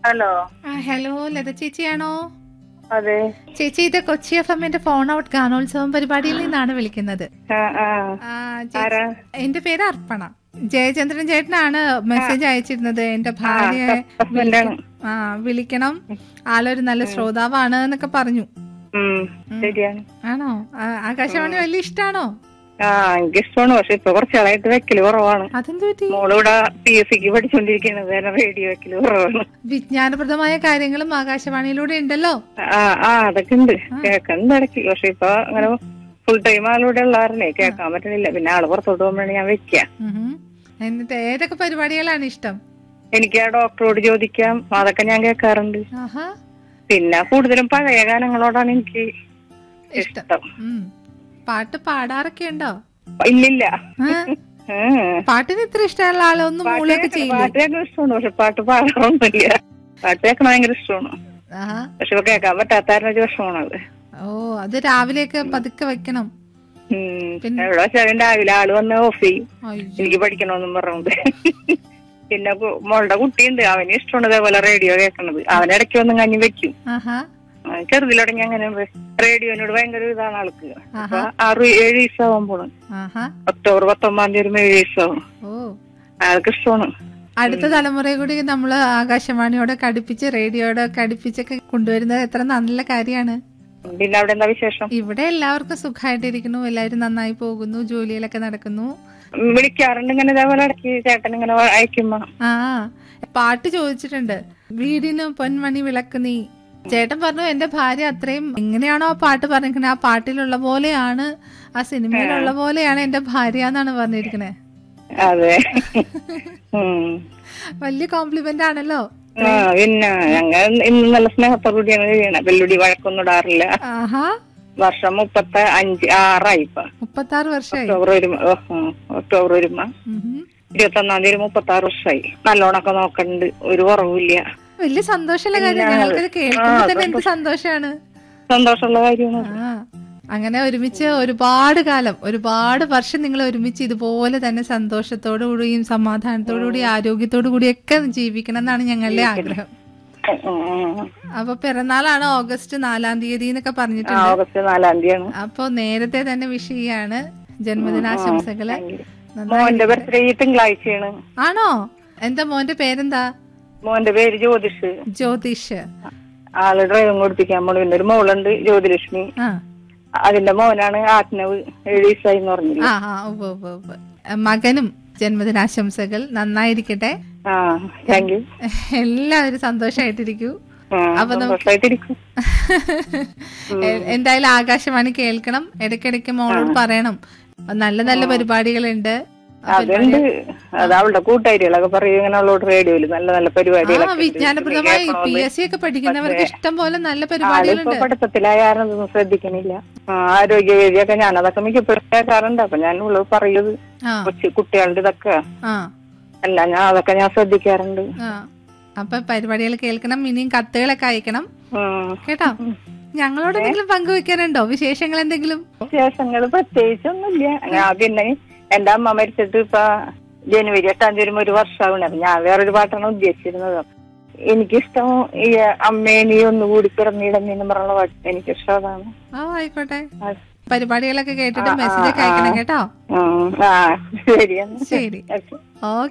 Hello ആ hello Latha ചേച്ചിയാണോ അതെ ചേച്ചി ഇത് കൊച്ചി എഫ് എമ്മിന്റെ ഫോൺ ഔട്ട് ഗാനോത്സവം പരിപാടിയിൽ നിന്നാണ് വിളിക്കുന്നത് ആ ആ ആ, ചേച്ചി- ആരാ എന്റെ പേര് അർപ്പണ ജയചന്ദ്രൻ ചേട്ടനാണ് മെസ്സേജ് അയച്ചിരുന്നത് എന്റെ ഭാര്യ ഹസ്ബൻഡാണ് ആ വിളിക്കണം ആളൊരു നല്ല ശ്രോതാവാണ് എന്നൊക്കെ പറഞ്ഞു ഉം ശരിയാണ് ആണോ ആ, ആകാശവാണി വലിയ ഇഷ്ടാണോ ആ എനിക്ക് ഇഷ്ടമാണ് പക്ഷെ ഇപ്പൊ കുറച്ചാളായിട്ട് വെക്കല് കുറവാണ് അതെന്ത് പറ്റി മോളിവിടെ പി എസ് സിക്ക് പഠിച്ചോണ്ടിരിക്കുന്നത് കാരണം റേഡിയോ വെക്കല് കുറവാണ് വിജ്ഞാനപ്രദമായ കാര്യങ്ങളും ആകാശവാണിയിലൂടെ ഉണ്ടല്ലോ ആ ആ അതൊക്കെ ഉണ്ട് കേൾക്കുന്നുണ്ട് ഇടയ്ക്ക് പക്ഷെ ഇപ്പൊ അങ്ങനെ ഫുൾ ടൈം ആളിവിടെ ഉള്ളാരനെ കേൾക്കാൻ പറ്റണില്ല പിന്നെ ആള് പുറത്തോട്ട് പോകുമ്പോഴാണ് ഞാൻ വെക്ക ഉഹും. എന്നിട്ട് ഏതൊക്കെ പരിപാടികളാണ് ഇഷ്ടം എനിക്ക് ആ ഡോക്ടറോട് ചോദിക്കാം അതൊക്കെ ഞാൻ കേൾക്കാറുണ്ട് ആഹാ പിന്നെ കൂടുതലും പഴയ ഗാനങ്ങളോടാണ് എനിക്ക് ഇഷ്ടം ഇഷ്ടം ഉം. പാട്ട് പാടാറൊക്കെ ഉണ്ടോ ഇല്ലില്ല ആ? ഉം. പാട്ടിന് ഇത്ര ഇഷ്ടമുള്ള ആളൊന്നും മൂളൊക്കെ ചെയ്യില്ലേ പാട്ട് കേൾക്കാൻ ഇഷ്ടമാണ് പക്ഷെ പാട്ട് പാടാറൊന്നുമില്ല പാട്ട് കേൾക്കാൻ ഭയങ്കര ഇഷ്ടമാണ് ആഹാ പക്ഷെ ഇപ്പൊ കേൾക്കാൻ പറ്റാത്ത ഒരു വിഷമാണ് അത് ഓ അത് രാവിലെയൊക്കെ പതുക്കെ വെക്കണം ഉം. എവിടെ വെച്ചാലും രാവിലെ ആള് വന്ന് ഓഫ് ചെയ്യും അയ്യോ. എനിക്ക് പഠിക്കണമെന്നും പറഞ്ഞത് പിന്നെ കു- മോളുടെ കുട്ടിയുണ്ട് അവന് ഇഷ്ടമാണ് ഇതേപോലെ റേഡിയോ കേൾക്കണത് അവൻ ഇടയ്ക്ക് വന്നും കഞ്ഞി വെക്കും ആഹാ അവൻ ചെറുതിലടങ്ങി അങ്ങനെ റേഡിയോനോട് ഭയങ്കര ഇതാണ് ആൾക്ക് അപ്പൊ ആഹാ ആറ് ഏഴ് വയസ്സാവാൻ പോണു ആഹാ ഒക്ടോബർ പത്തൊമ്പതാം തീയതി വരുമ്പോ ഏഴ് വയസ്സാവും ഓ ആൾക്ക് ഇഷ്ടമാണ് അടുത്ത തലമുറയെ കൂടി നമ്മൾ ആകാശവാണിയോടെ കടുപ്പിച്ച് റേഡിയോയോടെ കടുപ്പിച്ചൊക്കെ കൊണ്ടുവരുന്നത് എത്ര നല്ല കാര്യമാണ് പിന്നെ അവിടെ എന്താ വിശേഷം ഇവിടെ എല്ലാവർക്കും സുഖമായിട്ടിരിക്കുന്നു എല്ലാവരും നന്നായി പോകുന്നു ജോലികളൊക്കെ നടക്കുന്നു ഉം, വിളിക്കാറുണ്ട് ഇങ്ങനെ ഇതേപോലെ ഇടയ്ക്ക് ചേട്ടൻ ഇങ്ങനെ അയക്കുമ്പോ ആ പാട്ട് ചോദിച്ചിട്ടുണ്ട് വീടിന് പൊന്മണി വിളക്ക് നീ ചേട്ടൻ പറഞ്ഞു എന്റെ ഭാര്യ അത്രയും എങ്ങനെയാണോ ആ പാട്ട് പറഞ്ഞിരിക്കണേ ആ പാട്ടിലുള്ള പോലെയാണ് ആ സിനിമയിലുള്ള പോലെയാണ് എന്റെ ഭാര്യ എന്നാണ് പറഞ്ഞിരിക്കണേ അതെ ഉം. വലിയ കോംപ്ലിമെന്റ് ആണല്ലോ ആ പിന്നെ ഞങ്ങൾ ഇന്ന് നല്ല സ്നേഹത്തോടുകൂടിയാണ് കഴിയണ വെല്ലുടി വഴക്കൊന്നും ഇടാറില്ല ആഹാ വർഷം മുപ്പത്തി അഞ്ച് ആറായി ഇപ്പൊ മുപ്പത്തി ആറ് വർഷമായി ഒക്ടോബർ വരുമ്പോ ഓ, ഉം, ഒക്ടോബർ വരുമ്പോ ഉഹും. ഇരുപത്തി ഒന്നാം തീയതി മുപ്പത്തി ആറ് വർഷമായി നല്ലോണൊക്കെ നോക്കണ്ട് ഒരു കുറവില്ല വലിയ സന്തോഷമുള്ള കാര്യം ഞങ്ങൾക്കത് കേൾക്കുമ്പോ തന്നെ എന്ത് സന്തോഷാണ് സന്തോഷമുള്ള കാര്യമാണ് ആ അങ്ങനെ ഒരുമിച്ച് ഒരുപാട് കാലം ഒരുപാട് വർഷം നിങ്ങൾ ഒരുമിച്ച് ഇതുപോലെ തന്നെ സന്തോഷത്തോടു കൂടിയും സമാധാനത്തോടു കൂടി ആരോഗ്യത്തോടു കൂടിയൊക്കെ ജീവിക്കണം എന്നാണ് ഞങ്ങളുടെ ആഗ്രഹം ഉം, ഉം. അപ്പൊ പിറന്നാളാണ് ഓഗസ്റ്റ് നാലാം തീയതി എന്നൊക്കെ ആ, പറഞ്ഞിട്ടുണ്ട് ഓഗസ്റ്റ് നാലാം തീയതിയാണ് അപ്പൊ നേരത്തെ തന്നെ വിഷ് ചെയ്യാണ് ജന്മദിനാശംസകള് നന്നായി- മോന്റെ ബർത്ത്ഡേ ഈ തിങ്കളാഴ്ചയാണ് ആണോ എന്താ മോന്റെ പേരെന്താ മോന്റെ പേര് ജ്യോതിഷ് ജ്യോതിഷ് ആള് ഡ്രൈവിംഗ് കൊടുപ്പിക്കാൻ പോണു പിന്നെ ഒരു മോളുണ്ട് ജ്യോതിലക്ഷ്മി ആ അതിന്റെ മോനാണ് ആത്മവ് ഏഴ് വയസ്സായി എന്ന് പറഞ്ഞില്ല ആ ആ ഉവ്വ് ഉവ്വ് ഉവ്വ്. മകനും ജന്മദിനാശംസകൾ നന്നായിരിക്കട്ടെ ആ താങ്ക് യു എല്ലാവരും സന്തോഷമായിട്ടിരിക്കൂ അപ്പൊ നമുക്ക് സന്തോഷമായിട്ടിരിക്കും എ- എന്തായാലും ആകാശവാണി കേൾക്കണം ഇടയ്ക്കിടയ്ക്ക് മോളോട് പറയണം നല്ല നല്ല പരിപാടികളുണ്ട് ആ അതുണ്ട് അത് അവളുടെ കൂട്ടുകാരികളൊക്കെ പറയും ഇങ്ങനെ അവളോട് റേഡിയോയില് നല്ല നല്ല ആ പരിപാടികളൊക്കെ ഉണ്ട്. വിജ്ഞാനപ്രദമായി പി എസ് സി ഒക്കെ പഠിക്കുന്നവർക്ക് ഇഷ്ടം പോലെ നല്ല പരിപാടികളുണ്ട് ആളിപ്പോ പഠിത്തത്തിലായ കാരണം ഇതൊന്നും ശ്രദ്ധിക്കണില്ല ആ, ആരോഗ്യവേദിയൊക്കെ ഞാൻ അതൊക്കെ മിക്കപ്പോഴും കേൾക്കാറുണ്ട് അപ്പൊ ഞാൻ ഉള്ളത് പറയുന്നത് ആ കൊച്ചു കുട്ടികളുടെ ഇതൊക്കെ ആ അല്ല ഞാൻ അതൊക്കെ ഞാൻ ശ്രദ്ധിക്കാറുണ്ട് ആ അപ്പൊ പരിപാടികൾ കേൾക്കണം ഇനിയും കത്തുകളൊക്കെ അയക്കണം ഉം. കേട്ടോ ഞങ്ങളോട് എന്തെങ്കിലും പങ്കുവെക്കാനുണ്ടോ വിശേഷങ്ങൾ എന്തെങ്കിലും വിശേഷങ്ങള് പ്രത്യേകിച്ചൊന്നുമില്ല ഞാൻ പിന്നെ എന്റെ അമ്മ മരിച്ചിട്ട് ഇപ്പൊ ജനുവരി എട്ടാം തീയതി വരുമ്പോ ഒരു വർഷമാവണേ അപ്പൊ ഞാൻ വേറൊരു പാട്ടാണ് ഉദ്ദേശിച്ചിരുന്നത് എനിക്കിഷ്ടം ഈ അമ്മേ നീ ഒന്നുകൂടി പിറന്നിടന്നെന്ന് പറഞ്ഞുള്ള പാട്ട് എനിക്കിഷ്ടം അതാണ് ആ ആയിക്കോട്ടെ ആ, പരിപാടികളൊക്കെ കേട്ടിട്ട് മെസ്സേജ് ഒക്കെ അയക്കണം കേട്ടോ ഉം. ആ ശരിയാണ് ശരി ഓക്കെ ഓക്കെ